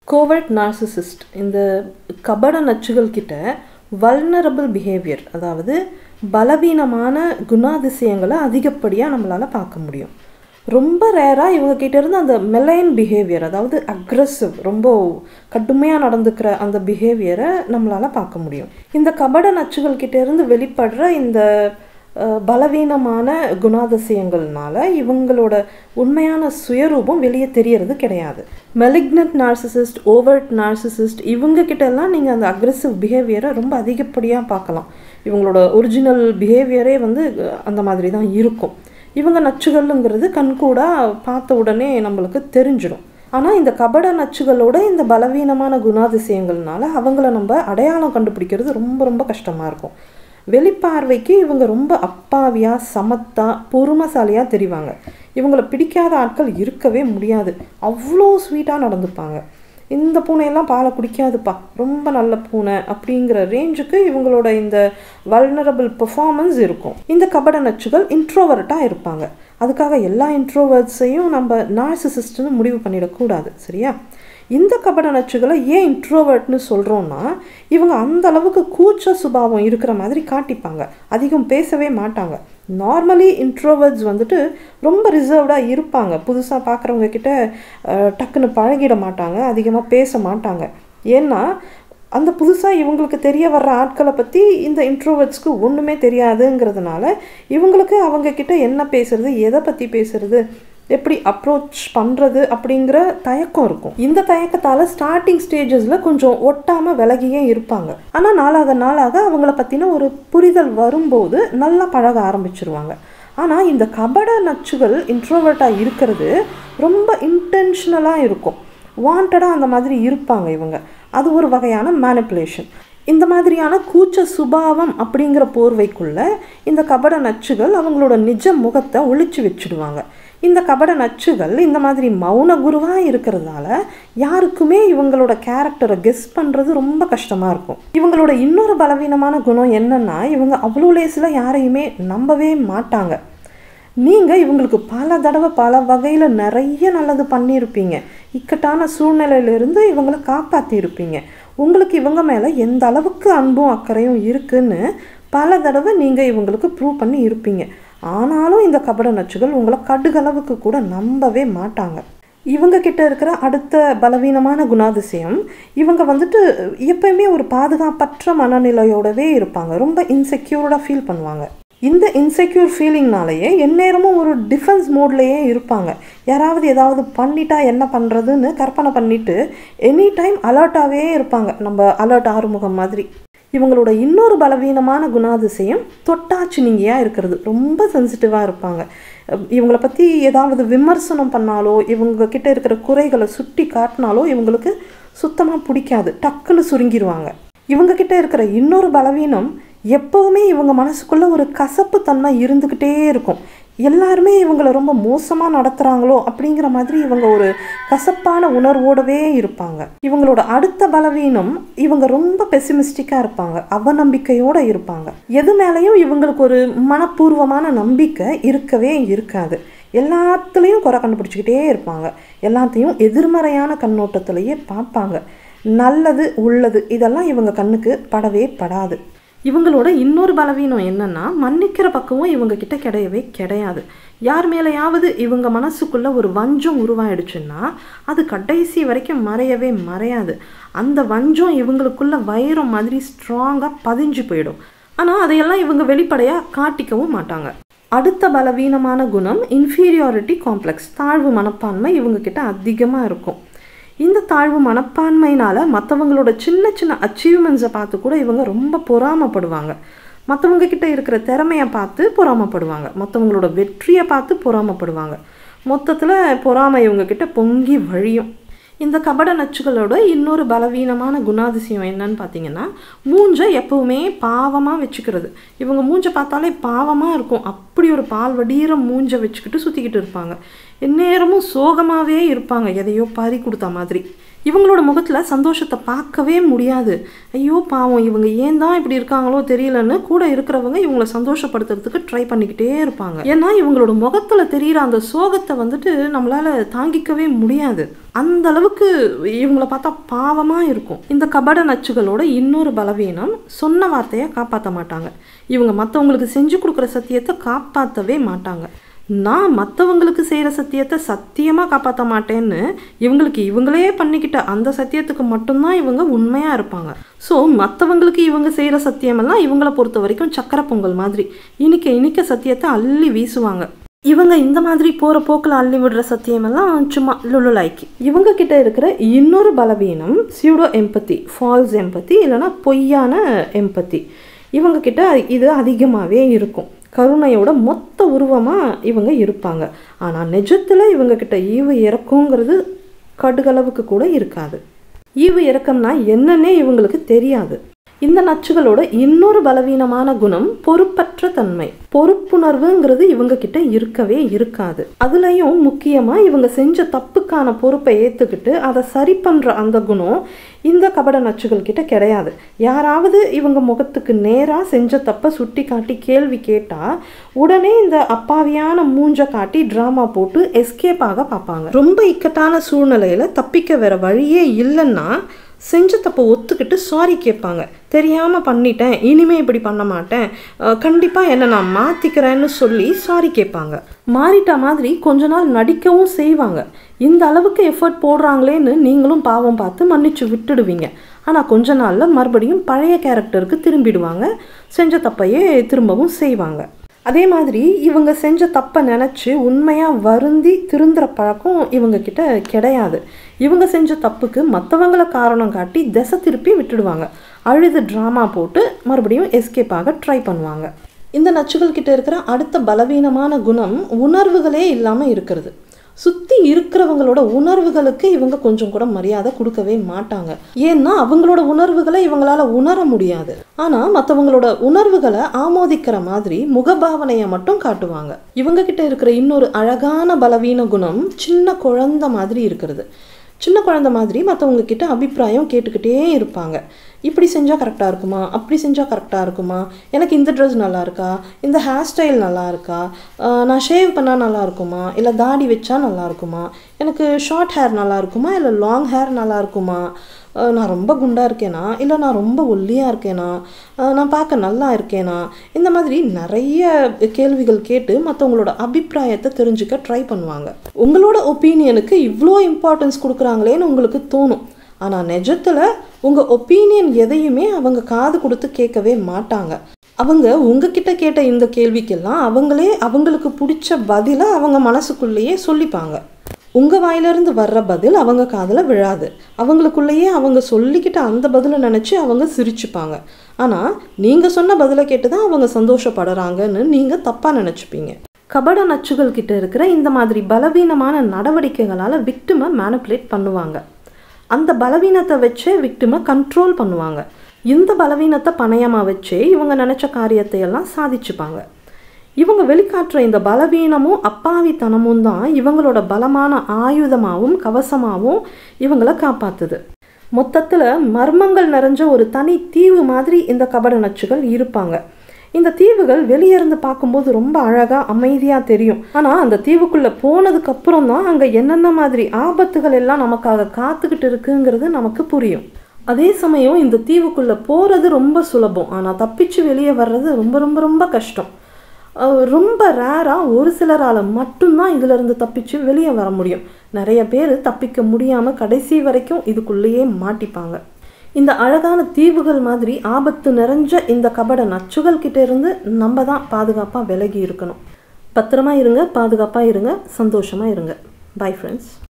covert narcissist இந்த கபட நச்சுகள் கிட்ட வல்னரபிள் பிஹேவியர் அதாவது பலவீனமான குணாதிசயங்களை அதிகப்படியாக நம்மளால் பார்க்க முடியும் ரொம்ப ரேராக இவங்க கிட்ட இருந்து அந்த மெலைன் பிஹேவியர் அதாவது அக்ரஸிவ் ரொம்ப கடுமையாக நடந்துக்கிற அந்த பிஹேவியரை நம்மளால் பார்க்க முடியும் இந்த கபட நச்சுகள் கிட்ட இருந்து வெளிப்படுற இந்த அஹ், பலவீனமான குணாதிசயங்கள்னால இவங்களோட உண்மையான சுயரூபம் வெளியே தெரியறது கிடையாது மெலிக்னட் நார்சிசிஸ்ட் ஓவர்ட் நார்சிசிஸ்ட் இவங்க கிட்ட எல்லாம் நீங்கள் அந்த அக்ரெசிவ் பிஹேவியரை ரொம்ப அதிகப்படியாக பார்க்கலாம் இவங்களோட ஒரிஜினல் பிஹேவியரே வந்து அஹ், அந்த மாதிரி தான் இருக்கும் இவங்க நச்சுகள்ங்கிறது கண்கூடா பார்த்த உடனே நம்மளுக்கு தெரிஞ்சிடும் ஆனால் இந்த கபட நச்சுகளோட இந்த பலவீனமான குணாதிசயங்கள்னால அவங்கள நம்ம அடையாளம் கண்டுபிடிக்கிறது ரொம்ப ரொம்ப கஷ்டமாக இருக்கும் வெளிப்பார்வைக்கு இவங்க ரொம்ப அப்பாவியா சமத்தா பொறுமைசாலியாக தெரிவாங்க இவங்கள பிடிக்காத ஆட்கள் இருக்கவே முடியாது அவ்வளோ ஸ்வீட்டாக நடந்துப்பாங்க இந்த பூனையெல்லாம் பாலை குடிக்காதுப்பா ரொம்ப நல்ல பூனை அப்படிங்கிற ரேஞ்சுக்கு இவங்களோட இந்த வல்னரபிள் பெர்ஃபார்மன்ஸ் இருக்கும் இந்த கபட நச்சுகள் இன்ட்ரோவர்ட்டாக இருப்பாங்க அதுக்காக எல்லா இன்ட்ரோவர்ட்ஸையும் நம்ம நார்சிசிஸ்ட்னு முடிவு பண்ணிடக்கூடாது சரியா இந்த கபட நச்சுகளை ஏன் இன்ட்ரோவர்ட்னு சொல்கிறோன்னா இவங்க அந்த அளவுக்கு கூச்ச சுபாவம் இருக்கிற மாதிரி காட்டிப்பாங்க அதிகம் பேசவே மாட்டாங்க நார்மலி இன்ட்ரோவர்ட்ஸ் வந்துட்டு ரொம்ப ரிசர்வ்டாக இருப்பாங்க புதுசாக பார்க்குறவங்க கிட்ட அஹ், டக்குன்னு பழகிட மாட்டாங்க அதிகமாக பேச மாட்டாங்க ஏன்னா அந்த புதுசாக இவங்களுக்கு தெரிய வர்ற ஆட்களை பற்றி இந்த இன்ட்ரோவர்ட்ஸ்க்கு ஒன்றுமே தெரியாதுங்கிறதுனால இவங்களுக்கு அவங்க கிட்ட என்ன பேசுறது எதை பற்றி பேசுறது எப்படி அப்ரோச் பண்ணுறது அப்படிங்கிற தயக்கம் இருக்கும் இந்த தயக்கத்தால் ஸ்டார்டிங் ஸ்டேஜஸில் கொஞ்சம் ஒட்டாமல் விலகியே இருப்பாங்க ஆனால் நாளாக நாளாக அவங்கள பற்றின ஒரு புரிதல் வரும்போது நல்லா பழக ஆரம்பிச்சிருவாங்க ஆனால் இந்த கபட நச்சுகள் இன்ட்ரோவர்ட்டாக இருக்கிறது ரொம்ப இன்டென்ஷனலாக இருக்கும் வாண்டடாக அந்த மாதிரி இருப்பாங்க இவங்க அது ஒரு வகையான மேனிப்புலேஷன் இந்த மாதிரியான கூச்ச சுபாவம் அப்படிங்கிற போர்வைக்குள்ள இந்த கபட நச்சுகள் அவங்களோட நிஜ முகத்தை ஒளிச்சு வச்சுடுவாங்க இந்த கபட நச்சுகள் இந்த மாதிரி மௌன குருவாக இருக்கிறதால யாருக்குமே இவங்களோட கேரக்டரை கெஸ் பண்ணுறது ரொம்ப கஷ்டமாக இருக்கும் இவங்களோட இன்னொரு பலவீனமான குணம் என்னன்னா இவங்க அவ்வளோ லேசில் யாரையுமே நம்பவே மாட்டாங்க நீங்கள் இவங்களுக்கு பல தடவை பல வகையில் நிறைய நல்லது பண்ணியிருப்பீங்க இக்கட்டான சூழ்நிலையிலிருந்து இவங்களை காப்பாற்றியிருப்பீங்க உங்களுக்கு இவங்க மேலே எந்த அளவுக்கு அன்பும் அக்கறையும் இருக்குன்னு பல தடவை நீங்கள் இவங்களுக்கு ப்ரூவ் பண்ணி இருப்பீங்க ஆனாலும் இந்த கபட நச்சுகள் உங்களை கடுகளவுக்கு கூட நம்பவே மாட்டாங்க இவங்க கிட்ட இருக்கிற அடுத்த பலவீனமான குணாதிசயம் இவங்க வந்துட்டு எப்பயுமே ஒரு பாதுகாப்பற்ற மனநிலையோடவே இருப்பாங்க ரொம்ப இன்செக்யூர்டாக ஃபீல் பண்ணுவாங்க இந்த இன்செக்யூர் ஃபீலிங்னாலேயே எந்நேரமும் ஒரு டிஃபென்ஸ் மோட்லேயே இருப்பாங்க யாராவது ஏதாவது பண்ணிட்டா என்ன பண்ணுறதுன்னு கற்பனை பண்ணிட்டு எனி டைம் அலர்ட்டாகவே இருப்பாங்க நம்ம அலர்ட் ஆறுமுகம் மாதிரி இவங்களோட இன்னொரு பலவீனமான குணாதிசயம் தொட்டாச்சினிங்கியாக இருக்கிறது ரொம்ப சென்சிட்டிவாக இருப்பாங்க அஹ் இவங்கள பற்றி ஏதாவது விமர்சனம் பண்ணாலோ இவங்க கிட்ட இருக்கிற குறைகளை சுட்டி காட்டினாலோ இவங்களுக்கு சுத்தமாக பிடிக்காது டக்குன்னு சுருங்கிடுவாங்க இவங்க கிட்ட இருக்கிற இன்னொரு பலவீனம் எப்பவுமே இவங்க மனசுக்குள்ள ஒரு கசப்பு தன்மை இருந்துக்கிட்டே இருக்கும் எல்லாருமே இவங்களை ரொம்ப மோசமாக நடத்துகிறாங்களோ அப்படிங்கிற மாதிரி இவங்க ஒரு கசப்பான உணர்வோடவே இருப்பாங்க இவங்களோட அடுத்த பலவீனம் இவங்க ரொம்ப பெசிமிஸ்டிக்காக இருப்பாங்க அவநம்பிக்கையோடு இருப்பாங்க எது மேலேயும் இவங்களுக்கு ஒரு மனப்பூர்வமான நம்பிக்கை இருக்கவே இருக்காது எல்லாத்துலேயும் குறை கண்டுபிடிச்சிக்கிட்டே இருப்பாங்க எல்லாத்தையும் எதிர்மறையான கண்ணோட்டத்திலேயே பார்ப்பாங்க நல்லது உள்ளது இதெல்லாம் இவங்க கண்ணுக்கு படவே படாது இவங்களோட இன்னொரு பலவீனம் என்னன்னா மன்னிக்கிற பக்கமும் இவங்க கிட்ட கிடையவே கிடையாது யார் மேலேயாவது இவங்க மனசுக்குள்ள ஒரு வஞ்சம் உருவாயிடுச்சுன்னா அது கடைசி வரைக்கும் மறையவே மறையாது அந்த வஞ்சம் இவங்களுக்குள்ள வைரம் மாதிரி ஸ்ட்ராங்காக பதிஞ்சு போயிடும் ஆனால் அதையெல்லாம் இவங்க வெளிப்படையாக காட்டிக்கவும் மாட்டாங்க அடுத்த பலவீனமான குணம் இன்ஃபீரியாரிட்டி காம்ப்ளெக்ஸ் தாழ்வு மனப்பான்மை இவங்க கிட்ட அதிகமாக இருக்கும் இந்த தாழ்வு மனப்பான்மையினால மற்றவங்களோட சின்ன சின்ன அச்சீவ்மெண்ட்ஸை பார்த்து கூட இவங்க ரொம்ப பொறாமப்படுவாங்க மற்றவங்க கிட்ட இருக்கிற திறமையை பார்த்து பொறாமப்படுவாங்க மற்றவங்களோட வெற்றியை பார்த்து பொறாமப்படுவாங்க மொத்தத்தில் பொறாமை இவங்க கிட்ட பொங்கி வழியும் இந்த கபட நச்சுகளோட இன்னொரு பலவீனமான குணாதிசயம் என்னன்னு பார்த்தீங்கன்னா மூஞ்சை எப்பவுமே பாவமாக வச்சுக்கிறது இவங்க மூஞ்சை பார்த்தாலே பாவமாக இருக்கும் அப்படி ஒரு பால் வடிகிற மூஞ்சை வச்சுக்கிட்டு சுற்றிக்கிட்டு இருப்பாங்க எந்நேரமும் சோகமாகவே இருப்பாங்க எதையோ பறி கொடுத்த மாதிரி இவங்களோட முகத்தில் சந்தோஷத்தை பார்க்கவே முடியாது ஐயோ பாவம் இவங்க ஏன் தான் இப்படி இருக்காங்களோ தெரியலன்னு கூட இருக்கிறவங்க இவங்கள சந்தோஷப்படுத்துறதுக்கு ட்ரை பண்ணிக்கிட்டே இருப்பாங்க ஏன்னா இவங்களோட முகத்தில் தெரிகிற அந்த சோகத்தை வந்துட்டு நம்மளால தாங்கிக்கவே முடியாது அந்த அளவுக்கு இவங்கள பார்த்தா பாவமாக இருக்கும் இந்த கபட நச்சுகளோட இன்னொரு பலவீனம் சொன்ன வார்த்தையை காப்பாற்ற மாட்டாங்க இவங்க மற்றவங்களுக்கு செஞ்சு கொடுக்குற சத்தியத்தை காப்பாற்றவே மாட்டாங்க நான் மற்றவங்களுக்கு செய்கிற சத்தியத்தை சத்தியமாக காப்பாற்ற மாட்டேன்னு இவங்களுக்கு இவங்களே பண்ணிக்கிட்ட அந்த சத்தியத்துக்கு மட்டும்தான் இவங்க உண்மையாக இருப்பாங்க ஸோ மற்றவங்களுக்கு இவங்க செய்கிற சத்தியமெல்லாம் இவங்கள பொறுத்த வரைக்கும் சக்கரை பொங்கல் மாதிரி இனிக்க இனிக்க சத்தியத்தை அள்ளி வீசுவாங்க இவங்க இந்த மாதிரி போகிற போக்கில் அள்ளி விடுற சத்தியமெல்லாம் சும்மா லுலுலாய்க்கு இவங்க கிட்ட இருக்கிற இன்னொரு பலவீனம் சியூடோ எம்பத்தி ஃபால்ஸ் எம்பத்தி இல்லைன்னா பொய்யான எம்பத்தி இவங்க கிட்ட இது அதிகமாகவே இருக்கும் கருணையோட மொத்த உருவமாக இவங்க இருப்பாங்க ஆனால் நிஜத்தில் இவங்க கிட்ட ஈவு இறக்கங்கிறது கடுகளவுக்கு கூட இருக்காது ஈவு இறக்கம்னா என்னன்னே இவங்களுக்கு தெரியாது இந்த நச்சுகளோட இன்னொரு பலவீனமான குணம் பொறுப்பற்ற தன்மை பொறுப்புணர்வுங்கிறது இவங்க கிட்ட இருக்கவே இருக்காது அதுலயும் முக்கியமா இவங்க செஞ்ச தப்புக்கான பொறுப்பை ஏத்துக்கிட்டு அதை சரி பண்ற அந்த குணம் இந்த கபட நச்சுகள் கிட்ட கிடையாது யாராவது இவங்க முகத்துக்கு நேரா செஞ்ச தப்பை சுட்டி காட்டி கேள்வி கேட்டா உடனே இந்த அப்பாவியான மூஞ்ச காட்டி டிராமா போட்டு எஸ்கேப் ஆக பார்ப்பாங்க ரொம்ப இக்கட்டான சூழ்நிலையில தப்பிக்க வேற வழியே இல்லைன்னா செஞ்ச தப்பை ஒத்துக்கிட்டு சாரி கேட்பாங்க தெரியாமல் பண்ணிட்டேன் இனிமே இப்படி பண்ண மாட்டேன் கண்டிப்பாக என்னை நான் மாற்றிக்கிறேன்னு சொல்லி சாரி கேட்பாங்க மாறிட்ட மாதிரி கொஞ்ச நாள் நடிக்கவும் செய்வாங்க இந்த அளவுக்கு எஃபர்ட் போடுறாங்களேன்னு நீங்களும் பாவம் பார்த்து மன்னிச்சு விட்டுடுவீங்க ஆனால் கொஞ்ச நாளில் மறுபடியும் பழைய கேரக்டருக்கு திரும்பிடுவாங்க செஞ்ச தப்பையே திரும்பவும் செய்வாங்க அதே மாதிரி இவங்க செஞ்ச தப்பை நினச்சி உண்மையாக வருந்தி திருந்துற பழக்கம் இவங்க கிட்ட கிடையாது இவங்க செஞ்ச தப்புக்கு மற்றவங்கள காரணம் காட்டி திசை திருப்பி விட்டுடுவாங்க அழுது ட்ராமா போட்டு மறுபடியும் எஸ்கேப் ஆக ட்ரை பண்ணுவாங்க இந்த நச்சுகள் கிட்ட இருக்கிற அடுத்த பலவீனமான குணம் உணர்வுகளே இல்லாமல் இருக்கிறது சுற்றி இருக்கிறவங்களோட உணர்வுகளுக்கு இவங்க கொஞ்சம் கூட மரியாதை கொடுக்கவே மாட்டாங்க ஏன்னா அவங்களோட உணர்வுகளை இவங்களால உணர முடியாது ஆனால் மற்றவங்களோட உணர்வுகளை ஆமோதிக்கிற மாதிரி முகபாவனையை மட்டும் காட்டுவாங்க இவங்க கிட்ட இருக்கிற இன்னொரு அழகான பலவீன குணம் சின்ன குழந்தை மாதிரி இருக்கிறது சின்ன குழந்தை மாதிரி மற்றவங்க கிட்ட அபிப்பிராயம் கேட்டுக்கிட்டே இருப்பாங்க இப்படி செஞ்சால் கரெக்டாக இருக்குமா அப்படி செஞ்சால் கரெக்டாக இருக்குமா எனக்கு இந்த ட்ரெஸ் நல்லா இருக்கா இந்த ஹேர் ஸ்டைல் நல்லா இருக்கா நான் ஷேவ் பண்ணால் நல்லா இருக்குமா இல்லை தாடி வச்சா நல்லா இருக்குமா எனக்கு ஷார்ட் ஹேர் நல்லா இருக்குமா இல்லை லாங் ஹேர் நல்லா இருக்குமா நான் ரொம்ப குண்டாக இருக்கேனா இல்லை நான் ரொம்ப ஒல்லியாக இருக்கேனா நான் பார்க்க நல்லா இருக்கேனா இந்த மாதிரி நிறைய கேள்விகள் கேட்டு மற்றவங்களோட அபிப்பிராயத்தை தெரிஞ்சுக்க ட்ரை பண்ணுவாங்க உங்களோட ஒப்பீனியனுக்கு இவ்வளோ இம்பார்ட்டன்ஸ் கொடுக்குறாங்களேன்னு உங்களுக்கு தோணும் ஆனால் நிஜத்தில் உங்கள் ஒப்பீனியன் எதையுமே அவங்க காது கொடுத்து கேட்கவே மாட்டாங்க அவங்க உங்ககிட்ட கேட்ட இந்த கேள்விக்கெல்லாம் அவங்களே அவங்களுக்கு பிடிச்ச பதிலை அவங்க மனசுக்குள்ளேயே சொல்லிப்பாங்க உங்கள் வாயிலிருந்து வர்ற பதில் அவங்க காதில் விழாது அவங்களுக்குள்ளேயே அவங்க சொல்லிக்கிட்ட அந்த பதிலை நினச்சி அவங்க சிரிச்சுப்பாங்க ஆனால் நீங்கள் சொன்ன பதிலை கேட்டு தான் அவங்க சந்தோஷப்படுறாங்கன்னு நீங்கள் தப்பாக நினச்சிப்பீங்க கபட நச்சுகள் கிட்ட இருக்கிற இந்த மாதிரி பலவீனமான நடவடிக்கைகளால் விக்டிமை மேனிப்புலேட் பண்ணுவாங்க அந்த பலவீனத்தை வச்சே விக்டிமை கண்ட்ரோல் பண்ணுவாங்க இந்த பலவீனத்தை பணயமாக வச்சே இவங்க நினச்ச காரியத்தை எல்லாம் சாதிச்சுப்பாங்க இவங்க வெளிக்காட்டுற இந்த பலவீனமும் அப்பாவித்தனமும் தான் இவங்களோட பலமான ஆயுதமாகவும் கவசமாகவும் இவங்கள காப்பாத்துது மொத்தத்தில் மர்மங்கள் நிறைஞ்ச ஒரு தனி தீவு மாதிரி இந்த கபட நச்சுகள் இருப்பாங்க இந்த தீவுகள் வெளியே இருந்து பார்க்கும்போது ரொம்ப அழகாக அமைதியாக தெரியும் ஆனால் அந்த தீவுக்குள்ளே போனதுக்கு அப்புறம் தான் அங்கே என்னென்ன மாதிரி ஆபத்துகள் எல்லாம் நமக்காக காத்துக்கிட்டு இருக்குங்கிறது நமக்கு புரியும் அதே சமயம் இந்த தீவுக்குள்ளே போகிறது ரொம்ப சுலபம் ஆனால் தப்பிச்சு வெளியே வர்றது ரொம்ப ரொம்ப ரொம்ப கஷ்டம் ரொம்ப ரேராக ஒரு சிலரால் மட்டும்தான் இதிலிருந்து தப்பிச்சு வெளியே வர முடியும் நிறைய பேர் தப்பிக்க முடியாமல் கடைசி வரைக்கும் இதுக்குள்ளேயே மாட்டிப்பாங்க இந்த அழகான தீவுகள் மாதிரி ஆபத்து நிறைஞ்ச இந்த கபட நச்சுகள் கிட்ட இருந்து நம்ம தான் பாதுகாப்பாக விலகி இருக்கணும் பத்திரமா இருங்க பாதுகாப்பாக இருங்க சந்தோஷமாக இருங்க பை ஃப்ரெண்ட்ஸ்